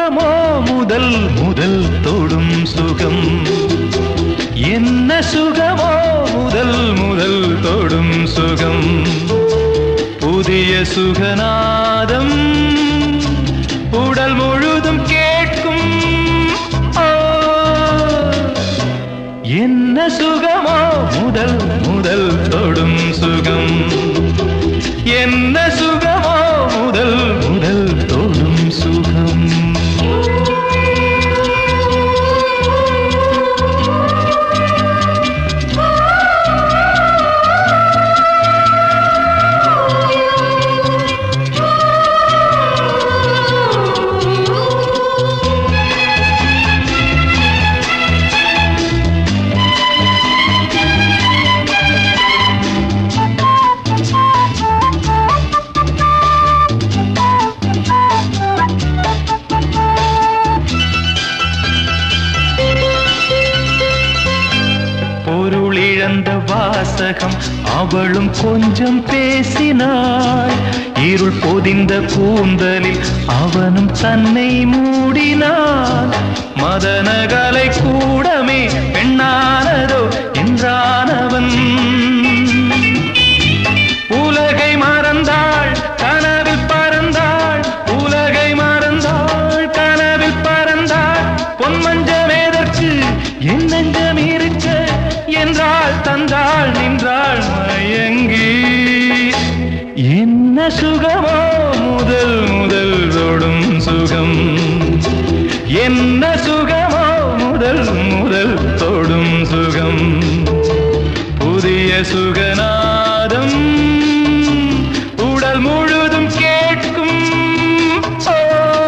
சுகமோ முதல் முதல் தொடும் சுகம் என்ன சுகமோ முதல் முதல் தொடும் சுகம் புதிய சுகநாதம் உடல் முழுதும் கேட்கும் ஓ, என்ன சுகமோ முதல் முதல் தொடும் சுகம் என்ன சுகமோ முதல் முதல் தொடும் சுகம் பொருளிழந்த வாசகம் அவளும் கொஞ்சம் பேசினாள் இருள் பொதிந்த கூந்தலில் அவனும் தன்னை மூடினான் மதனகலை கூடமே பெண்ணானதோ என்றானவன் உலகை மறந்தாள் கனவில் பறந்தாள் உலகை மறந்தாள் கனவில் பறந்தாள் பொன்மஞ்சம் எதற்கு என் நெஞ்சம் இருக்க என்றாள் தந்தாள் நின்றாள் மயங்கி என்ன சுகமோ முதல் முதல் தொடும் சுகம் என்ன சுகமோ முதல் முதல் தொடும் சுகம் புதிய சுகநாதம் உடல் முழுதும் கேட்கும் ஓ,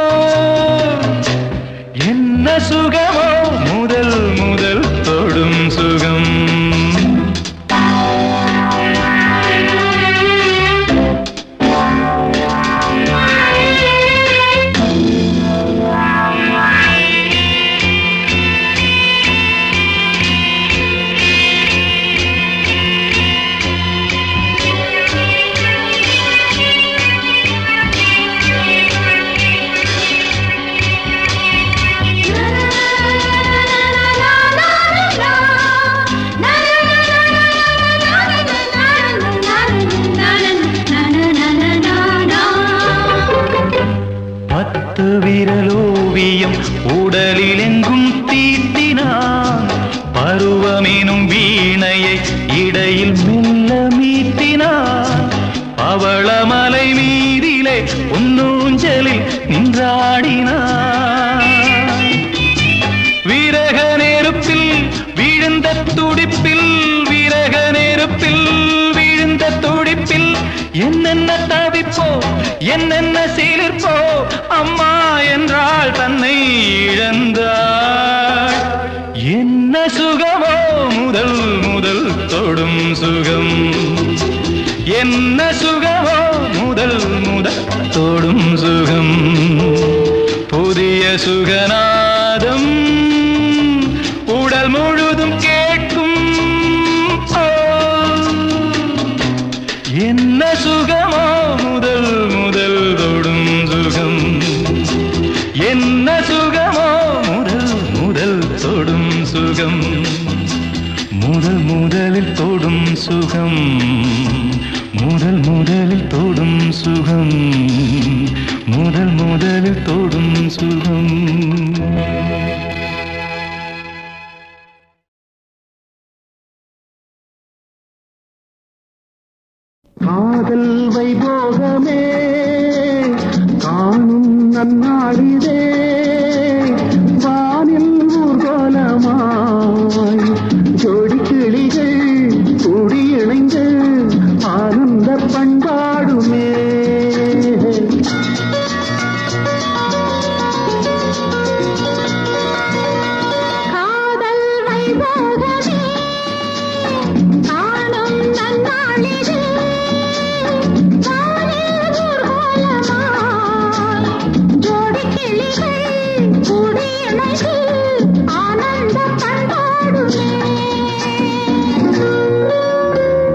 என்ன சுகமோ முதல் முதல் தொடும் சுகம் பத்து விரலோவியம் உடலில் எங்கும் தீட்டினான் பருவமெனும் வீணையை இடையில் மெல்ல மீட்டினான் பவளமலை மீதிலே உன்னூஞ்சலில் நின்றாடினான் வீரக நெருப்பில் விழுந்த துடிப்பில் வீரக நெருப்பில் விழுந்த துடிப்பில் என்னென்ன தவிப்போ என்னென்ன சீலிர்ப்போ அம்மா என்றாள் தன்னை இழந்தாள் என்ன சுகமோ முதல் முதல் தொடும் சுகம் என்ன சுகமோ முதல் முதல் தொடும் சுகம் புதிய சுகநாதம் உடல் முழுதும் கேட்கும் ஓ, என்ன சுகமோ முதல் முதல் தொடும் சுகம் என்ன சுகமோ முதல் முதல் தொடும் சுகம் முதல் முதலில் தொடும் சுகம் முதல் முதலில் தொடும் சுகம் முதல் முதலில் தொடும் சுகம் காதல் வைபோகமே காணும் நன்னாளிதே வானில் ஊர்கோலமாய் ஜோடி கிளிகள் கூடியிணைந்து ஆனந்த பண்பாடுமே காதல் வைபோகமே காணும் நன்னாளிது வானில் ஊர்வலமாய் ஜோடி கிளிகள் கூடியிணைந்து ஆனந்த பண்பாடுமே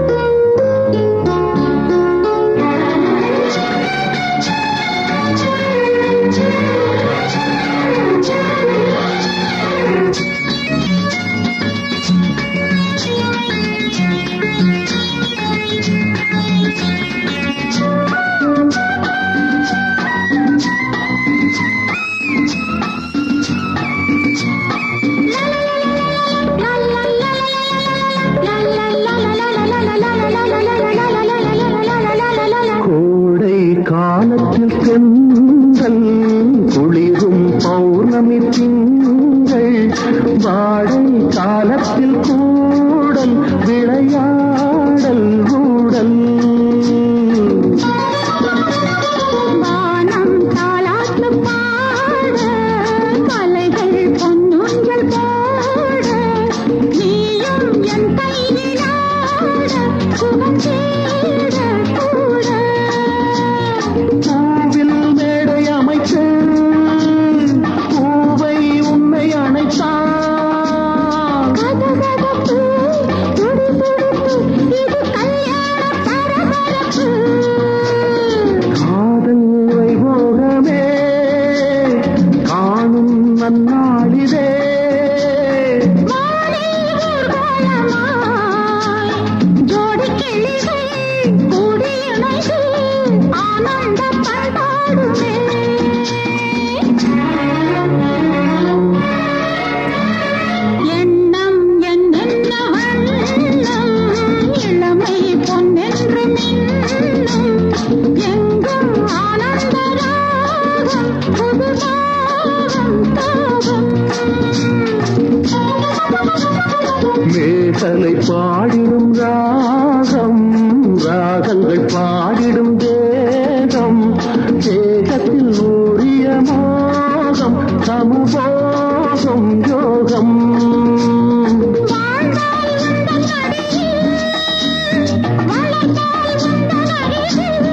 பாடிடும் ராகம் ராகங்கள் பாடிடும் தேகம் தேகத்தில் ஊறிய மோகம் சமபோகம் யோகம் வாழ்ந்தால் உந்தன் அடியில் வளர்ந்தால் உந்தன் அருகில்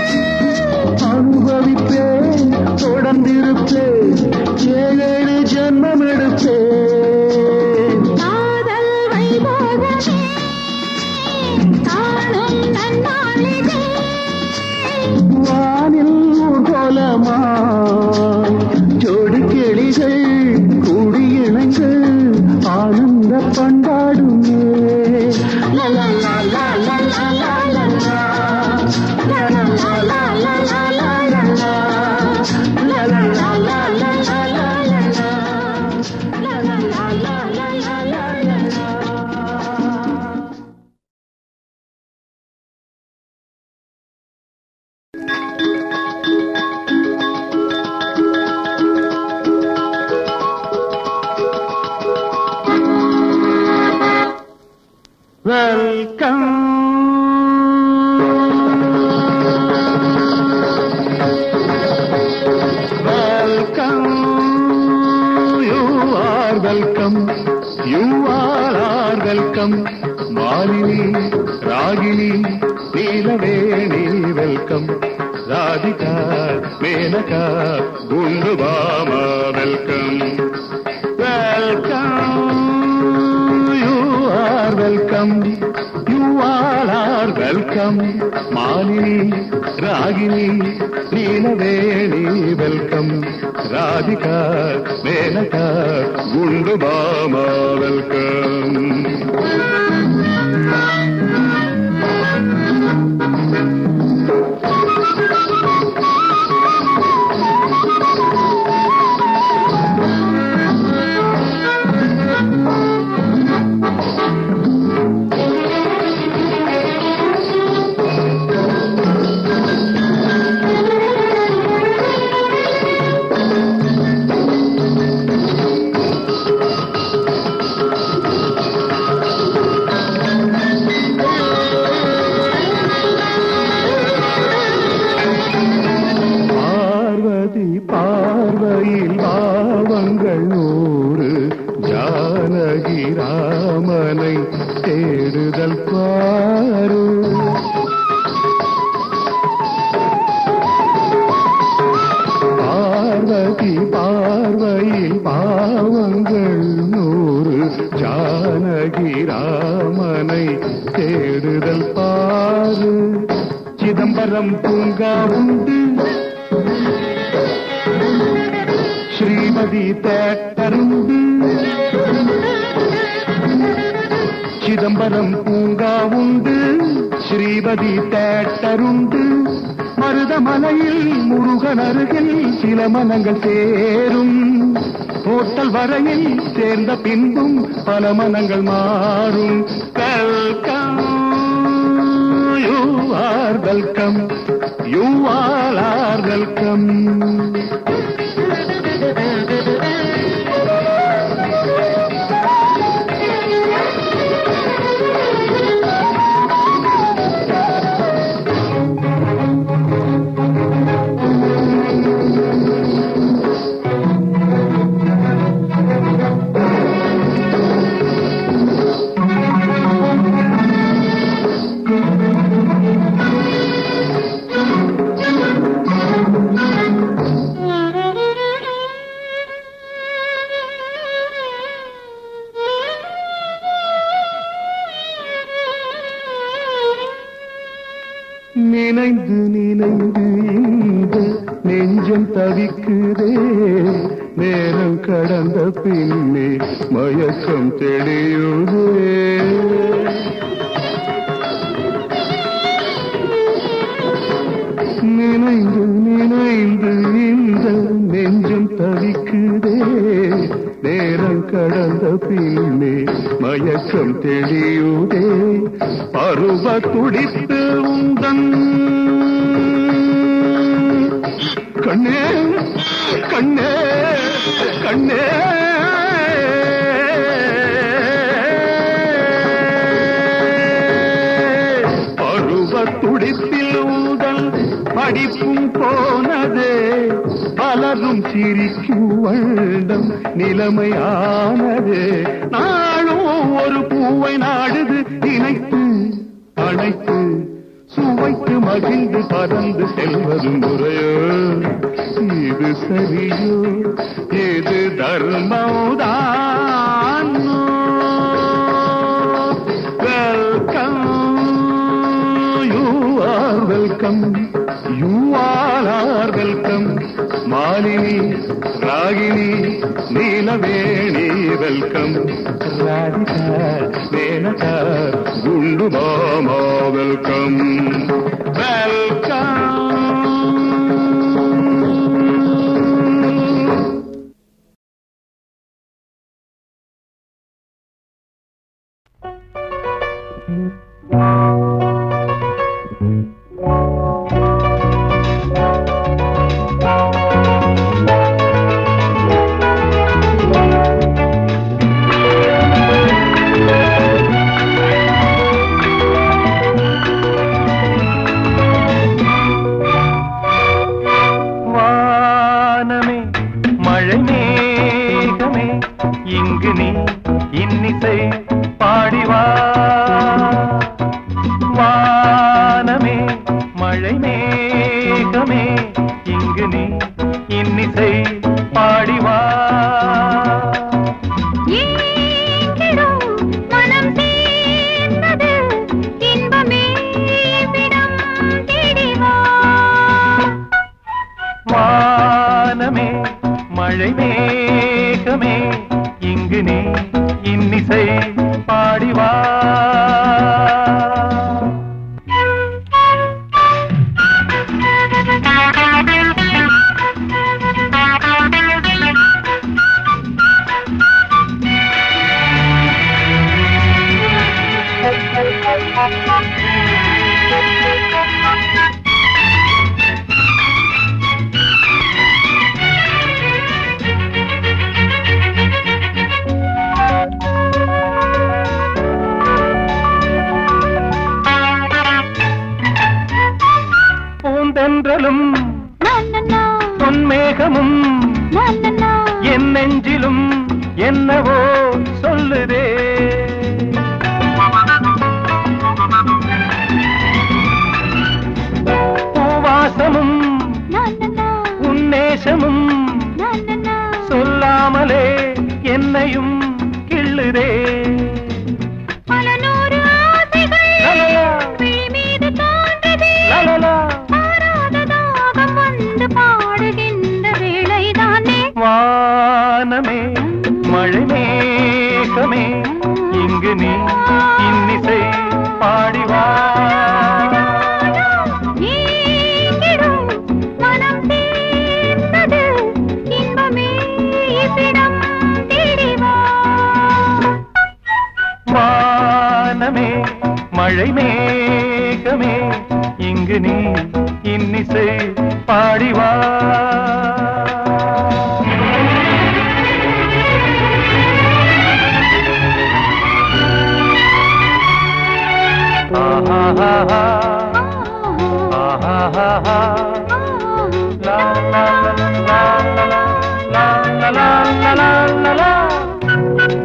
அனுபவிப்பேன் தொடர்ந்திருப்பேன் ஏழேழு ஜென்மம் எடுப்பேன் காதல் வைபோகமே காணும் நன்னாளிதே வானில் ஊர்கோலமா ஜோடி கிளிகள் கூடியிணைந்து ஆனந்த பண்பாடுமே லலா லா லா லா லா லா லா லா. லலா லா லா லா லா லா லா லா. லலா லா லா லா லா லா லா லா. லலா லா லா லா லா லா லா லா. Welcome, you are welcome, you all are welcome. Malini Ragini Neelaveni welcome Radhika Menaka குண்டு Bama welcome welcome you are welcome you all are welcome Malini Ragini Neelaveni welcome Radhika Menaka குண்டு பாமா வெல்கம் பார்வதி பார்வையில் பாவங்கள் நூறு ஜானகி ராமனை தேடுதல் பாரு பார்வதி பார்வையில் பாவங்கள் நூறு ஜானகி ராமனை தேடுதல் பாரு சிதம்பரம் பூங்கா உண்டு ஸ்ரீமதி தேட்டருண்டு சிதம்பரம் பூங்கா உண்டு ஸ்ரீமதி தேட்டருண்டு மருதமலையில் முருகன் அருகில் சில மனங்கள் சேரும் ஹோட்டல் வரையில் சேர்ந்த பின்பும் பல மனங்கள் மாறும் welcome you are welcome you all are welcome நினைந்து நினைந்து இந்த நெஞ்சம் தவிக்குதே நேரம் கடந்த பின்னே மயக்கம் தெளியுதே நினைந்து நினைந்து இந்த நெஞ்சம் தவிக்குதே நேரம் கடந்த பின்னே மயக்கம் தெளியுதே பருவ துடித்து உந்தன் கண்ணே கண்ணே கண்ணே துடிப்பில் உங்கள் படிப்பும் போனதே பலரும் சிரிக்கும் வண்டம் நிலைமையானதே நாளும் ஒரு பூவை நாடுது நினைத்து அணைத்து சுவைத்து மகிழ்ந்து பறந்து செல்வது முறையோ இது சரியோ இது தர்மவுதான் welcome you are welcome you are are welcome Malini Ragini Neelaveni welcome Radhika Menaka குண்டு மாமா வெல்கம் வெல்கம் வானமே மழை மேகமே இங்கு நீ இன்னிசை பாடிவா வானமே மழை மேகமே இங்கு நீ இன்னிசை பாடிவா ஏங்கிடும் மனம் சேர்ந்தது இன்பமே விடம் தேடிவா வானமே மழை மேகமே இங்கு நீ இன்னிசை பாடிவா பூந்தென்றலும் நன்னன்னா பொன்மேகமும் நன்னன்னா என் நெஞ்சிலும் என்னவோ சொல்லுதே பூவாசமும் நன்னன்னா உன்னேசமும் நன்னன்னா சொல்லாமலே என்னையும் கிள்ளுதே பல நூறு ஆசைகள் லலலா, விழி மீது தோன்றுதே லலலா. பாராத தாகம் வந்து பாடுகின்ற வேளைதானே வானமே மழை மேகமே இங்கு நீ இன்னிசை பாடிவா ஏங்கிடும் மனம் சேர்ந்தது இன்பமே இவ்விடம் தேடிவா வானமே மழை மேகமே இங்கு நீ இன்னிசை பாடிவா ஆஹாஹாஹா, ஆஹாஹாஹா, லா, லா, லா, லா, லா, லா, லா, லா, லா, லா, லா.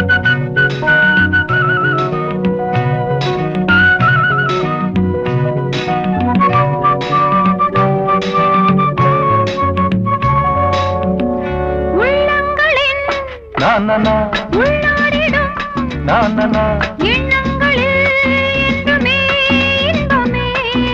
உள்ளங்களின் நா, நா, நா, உள்ளாடிடும் நா, நா, நா. எண்ணங்களில் என்றுமே இன்பமே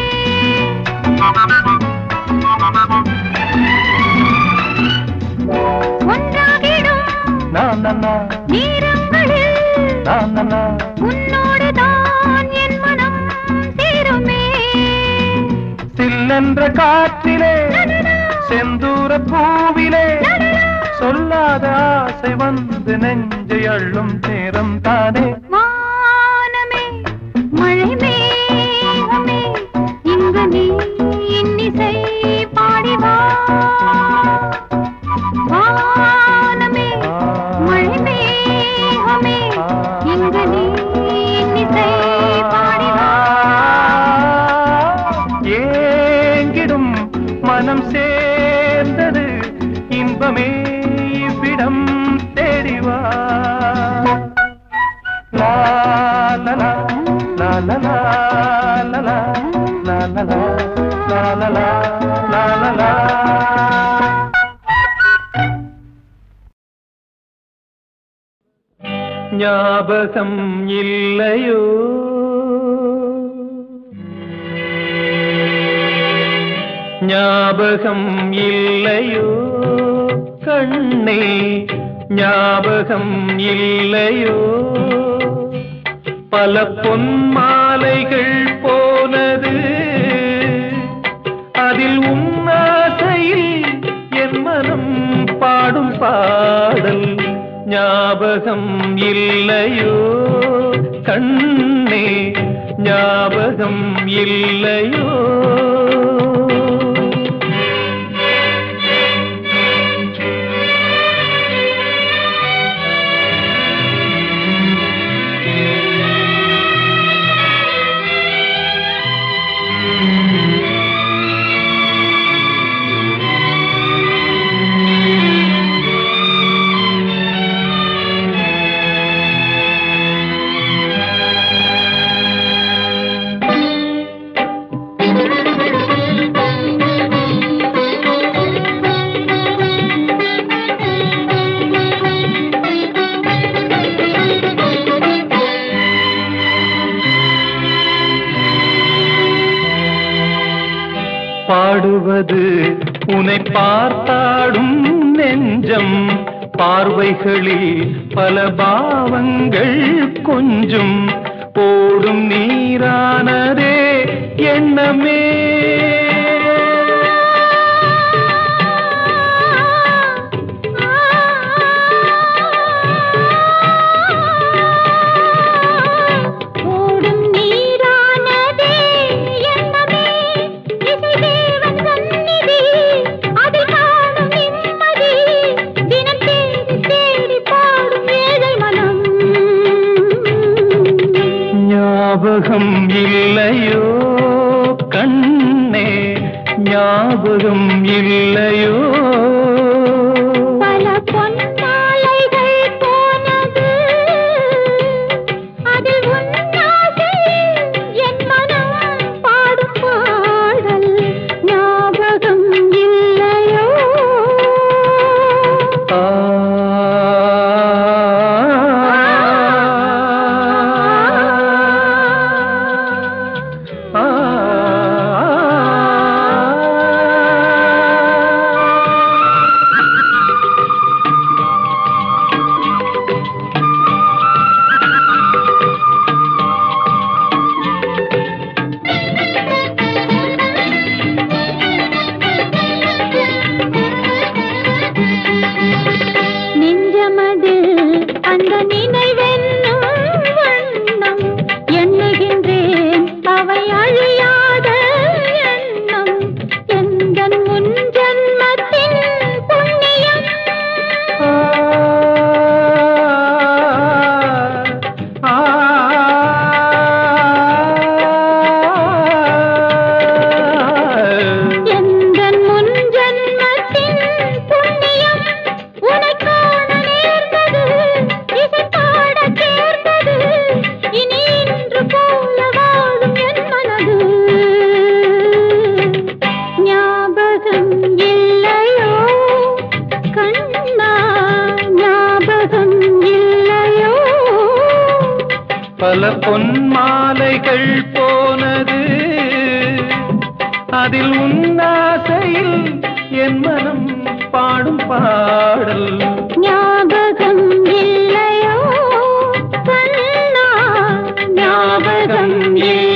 ஒன்றாகிடும் நா, நா, நா, நேரங்களில் நா, நா, நா. உன்னோடுதான் என் மனம் சேருமே சில்லென்ற காற்றிலே செந்தூர பூவிலே சொல்லாத ஆசை வந்து நெஞ்சை அள்ளும் நேரம் தானே வானமே மழை மேகமே இங்கு நீ இன்னிசை பாடிவா வானமே மழை மேகமே இங்கு நீ இன்னிசை பாடிவா la la la la la la la la la la la la la ஞாபகம் இல்லையோ ஞாபகம் இல்லையோ கண்ணே ஞாபகம் இல்லையோ பல பொன் மாலைகள் போனது அதில் உன்னாசையில் என் மனம் பாடும் பாடல் ஞாபகம் இல்லையோ கண்ணே ஞாபகம் இல்லையோ பாடுவது உனை பார்த்தாடும் நெஞ்சம் பார்வைகளில் பல பாவங்கள் கொஞ்சும் போடும் நீரானதே எண்ணமே ஓடும் நீரானதே எண்ணமே இசை தேவன் சந்நிதி அதில் காணும் நிம்மதி தினம் தேடி தேடி பாடும் ஏழை மனம் ஞாபகம் இல்லையோ கண்ணே ஞாபகம் இல்லையோ பல பொன்மாலைகள் போனது அதில் உன்னாசையில் என் மனம் பாடும் பாடல் ஞாபகம் இல்லையோ ஆ ஆ நெஞ்சமதில் அந்த நினைவென்னும் வண்ணம் எண்ணுகின்றேன் அவை அழியாத எண்ணம் எந்தன் முன் ஜன்மத்தின் புண்ணியம் எந்தன் முன் ஜன்மத்தின் புண்ணியம் உனைக் காண நேர்ந்தது இசை பாடச் சேர்ந்தது இனி இன்று போல வாழும் என் மனது ஞாபகம் இல்லையோ கண்ணா ஞாபகம் இல்லையோ பல பொன் மாலைகள் போனது அதில் உன்னாசையில் என் மனம் பாடும் பாடல் ஞாபகம் இல்லையோ கண்ணா ஞாபகம் இல்லையோ